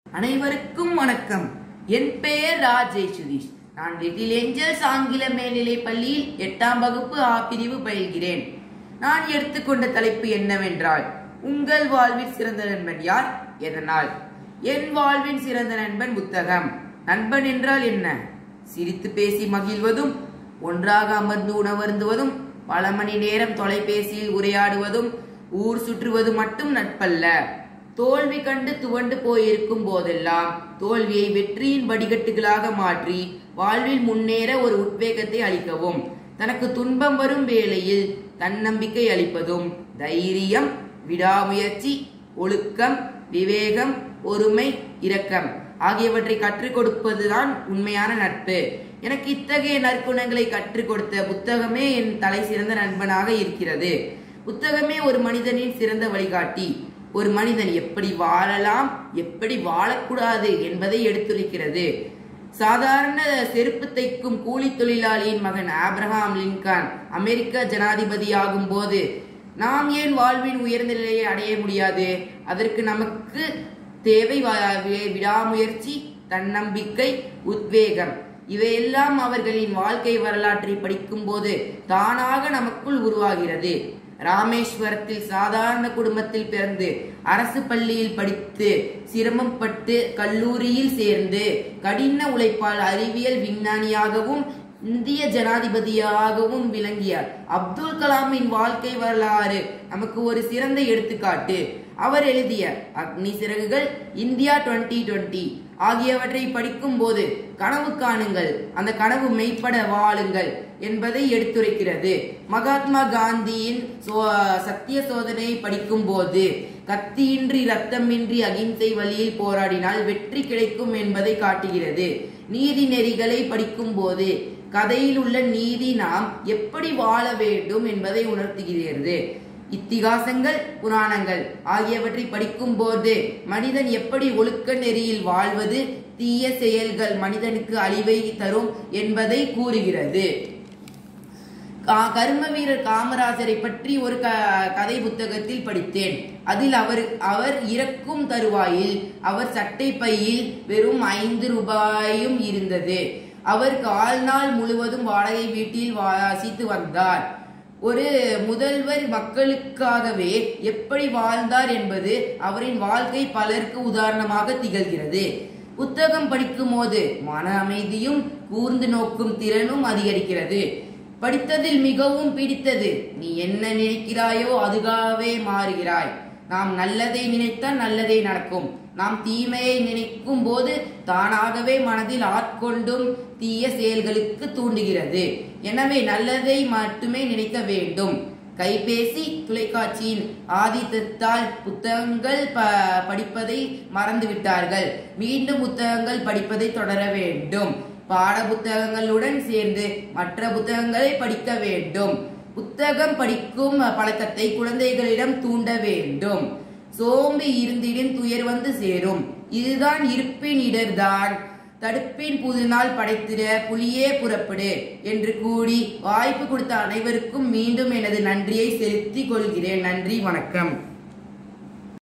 அனைவருக்கும் வணக்கம் என் பெயர் ராஜேஷ் சுதீஷ் நான் லிட்டில் ஏஞ்சல்ஸ் ஆங்கில மேல்நிலை பள்ளியில் எட்டாம் வகுப்பு ஆ பிரிவு பயில்கிறேன் நான் எடுத்துக்கொண்ட தலைப்பு என்னவென்றால் உங்கள் வாழ்வில் சிறந்த நண்பன் யார் எதனால் என் வாழ்வின் சிறந்த நண்பன் புத்தகம் நண்பன் என்றால் என்ன சிரித்து பேசி மகிழ்வதும் ஒன்றாக அமர்ந்து உணவருந்துவதும் பல மணி நேரம் தொலைபேசியில் உரையாடுவதும் ஊர் சுற்றுவது மட்டும் நட்பல்ல தோல்வி கண்டு துவண்டு போயிருக்கும் போதெல்லாம் தோல்வியை வெற்றியின் வடிகட்டுகளாக மாற்றி வாழ்வில் முன்னேற ஒரு உத்வேகத்தை அளிக்கவும் தனக்கு துன்பம் வரும் வேளையில் தன்னம்பிக்கை அளிப்பதும் தைரியம் விடாமுயற்சி ஒழுக்கம் விவேகம் பொறுமை இரக்கம் ஆகியவற்றை கற்றுக் கொடுப்பதுதான் உண்மையான நட்பு எனக்கு இத்தகைய நற்குணங்களை கற்றுக் கொடுத்த புத்தகமே என் தலை சிறந்த நண்பனாக இருக்கிறது புத்தகமே ஒரு மனிதனின் சிறந்த வழிகாட்டி ஒரு மனிதன் எப்படி வாழலாம் எப்படி வாழக்கூடாது என்பதை எடுத்துரைக்கிறது சாதாரண செருப்பு தைக்கும் கூலி தொழிலாளியின் மகன் ஆப்ரஹாம் லின்கான் அமெரிக்க ஜனாதிபதியாகும் போது நாம் ஏன் வாழ்வின் உயர்ந்த நிலையை அடைய முடியாது அதற்கு நமக்கு தேவை வா- வி- விடாமுயற்சி தன்னம்பிக்கை உத்வேகம் இவையெல்லாம் அவர்களின் வாழ்க்கை வரலாற்றை படிக்கும்போது தானாக நமக்குள் உருவாகிறது ராமேஸ்வரத்தில் சாதாரண குடும்பத்தில் பிறந்து அரசு பள்ளியில் படித்து சிரமப்பட்டு கல்லூரியில் சேர்ந்து கடின உழைப்பால் அறிவியல் விஞ்ஞானியாகவும் இந்திய ஜனாதிபதியாகவும் விளங்கிய அப்துல் கலாமின் வாழ்க்கை வரலாறு நமக்கு ஒரு சிறந்த எடுத்துக்காட்டு அவர் எழுதிய அக்னி சிறகுகள் இந்தியா 2020 ஆகியவற்றை படிக்கும் போது கனவு காணுங்கள் அந்த கனவு மெய்ப்பட வாழுங்கள் என்பதை எடுத்துரைக்கிறது மகாத்மா காந்தியின் சோ- சத்திய சோதனையை படிக்கும் போது கத்தியின்றி ரத்தமின்றி அகிம்சை வழியில் போராடினால் வெற்றி கிடைக்கும் என்பதை காட்டுகிறது நீதி நெறிகளை படிக்கும் போது கதையில் உள்ள நீதி நாம் எப்படி வாழ வேண்டும் என்பதை உணர்த்துகிறது இத்திகாசங்கள் புராணங்கள் ஆகியவற்றை படிக்கும் போது மனிதன் எப்படி ஒழுக்க நெறியில் வாழ்வது தீய செயல்கள் மனிதனுக்கு அழிவை தரும் என்பதை கூறுகிறது கா- கர்ம வீரர் காமராஜரை பற்றி ஒரு க கதை புத்தகத்தில் படித்தேன் அதில் அவர் அவர் இறக்கும் தருவாயில் அவர் சட்டை பையில் வெறும் ஐந்து ரூபாயும் இருந்தது அவர் வாழ்நாள் முழுவதும் வாடகை வீட்டில் வாசித்து வந்தார் ஒரு முதல்வர் மக்களுக்காகவே எப்படி வாழ்ந்தார் என்பது அவரின் வாழ்க்கை பலருக்கு உதாரணமாக திகழ்கிறது புத்தகம் படிக்கும் போது மன அமைதியும் கூர்ந்து நோக்கும் திறனும் அதிகரிக்கிறது படித்ததில் மிகவும் பிடித்தது நீ என்ன நினைக்கிறாயோ அதுவாகவே மாறுகிறாய் நாம் நல்லதை நினைத்தால் நல்லதே நடக்கும் நாம் தீமையை நினைக்கும் போது தானாகவே மனதில் ஆட்கொண்டும் தீய செயல்களுக்கு தூண்டுகிறது எனவே நல்லதை மட்டுமே நினைக்க வேண்டும் கைபேசி தொலைக்காட்சியின் ஆதித்தத்தால் புத்தகங்கள் ப- படிப்பதை மறந்துவிட்டார்கள் மீண்டும் புத்தகங்கள் படிப்பதை தொடர வேண்டும் பாட புத்தகங்களுடன் சேர்ந்து மற்ற புத்தகங்களை படிக்க வேண்டும் புத்தகம் படிக்கும் பழக்கத்தை குழந்தைகளிடம் தூண்ட வேண்டும் சோம்பி இருந்திடின் துயர் வந்து சேரும் இதுதான் இருப்பின் இடர்தான் தடுப்பின் புதுநாள் படைத்திட புலியே புறப்படு என்று கூறி வாய்ப்பு கொடுத்த அனைவருக்கும் மீண்டும் எனது நன்றியை செலுத்திக் கொள்கிறேன் நன்றி வணக்கம்